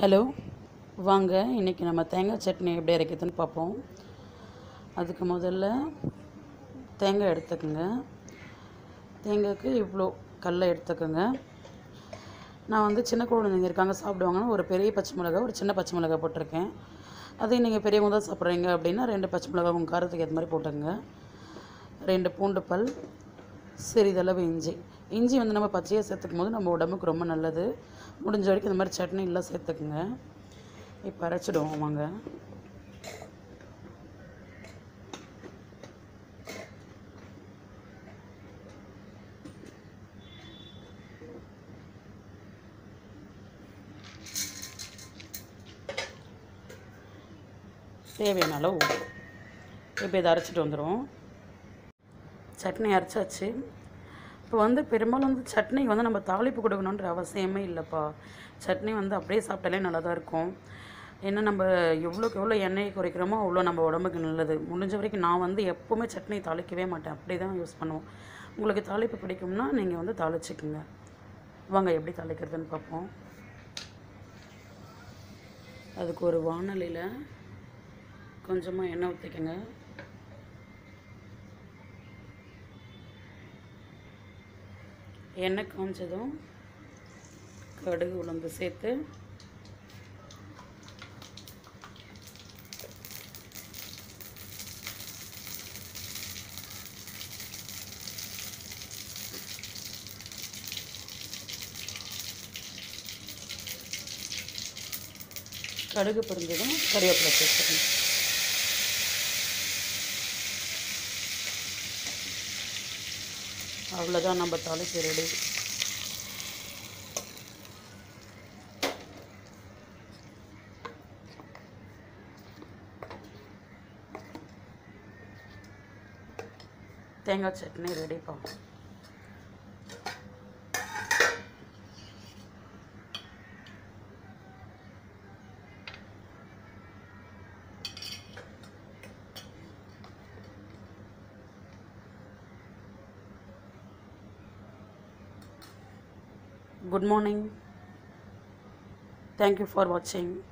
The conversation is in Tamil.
ஹலோ வாங்க இன்றைக்கி நம்ம தேங்காய் சட்னி எப்படி அரைக்கிறதுன்னு பார்ப்போம் அதுக்கு முதல்ல தேங்காய் எடுத்துக்கோங்க தேங்காய்க்கு இவ்வளோ கடல எடுத்துக்கோங்க நான் வந்து சின்ன குழந்தைங்க இருக்காங்க சாப்பிடுவாங்கன்னா ஒரு பெரிய பச்சை மிளகாய் ஒரு சின்ன பச்சை மிளகாய் போட்டிருக்கேன் அதே நீங்கள் பெரியவங்க தான் சாப்பிட்றீங்க அப்படின்னா ரெண்டு பச்சை மிளகாய் உங்கள் காரத்துக்கு ஏற்ற மாதிரி போட்டுங்க ரெண்டு பூண்டு பல் சிறிதளவு இஞ்சி இஞ்சி வந்து நம்ம பச்சையாக சேர்த்துக்கும் போது நம்ம உடம்புக்கு ரொம்ப நல்லது முடிஞ்ச வரைக்கும் இந்த மாதிரி சட்னி எல்லாம் சேர்த்துக்குங்க இப்போ அரைச்சிடுவோம் வாங்க தேவையான அளவு உப்பு இப்போ இதை அரைச்சிட்டு வந்துடும் சட்னி அரைச்சாச்சு இப்போ வந்து பெரும்பாலும் வந்து சட்னிக்கு வந்து நம்ம தாளிப்பு கொடுக்கணுன்ற அவசியமே இல்லைப்பா சட்னி வந்து அப்படியே சாப்பிட்டாலே நல்லா தான் இருக்கும் ஏன்னா நம்ம எவ்வளோக்கு எவ்வளோ எண்ணெயை குறைக்கிறோமோ அவ்வளோ நம்ம உடம்புக்கு நல்லது முடிஞ்ச வரைக்கும் நான் வந்து எப்போவுமே சட்னி தாளிக்கவே மாட்டேன் அப்படி தான் யூஸ் பண்ணுவோம் உங்களுக்கு தாளிப்பு பிடிக்கும்னா நீங்கள் வந்து தாளிச்சுக்குங்க வாங்க எப்படி தாளிக்கிறதுன்னு பார்ப்போம் அதுக்கு ஒரு வானலியில் கொஞ்சமாக எண்ணெய் ஊற்றிக்கங்க எண்ணெய் காஞ்சதும் கடுகு உளுந்து சேர்த்து கடுகு பொரிஞ்சதும் கறிவேப்பிலை சேர்த்துக்கணும் அவ்வளோதான் நம்ம தாளிப்பு ரெடி தேங்காய் chutney ரெடிப்பா good morning thank you for watching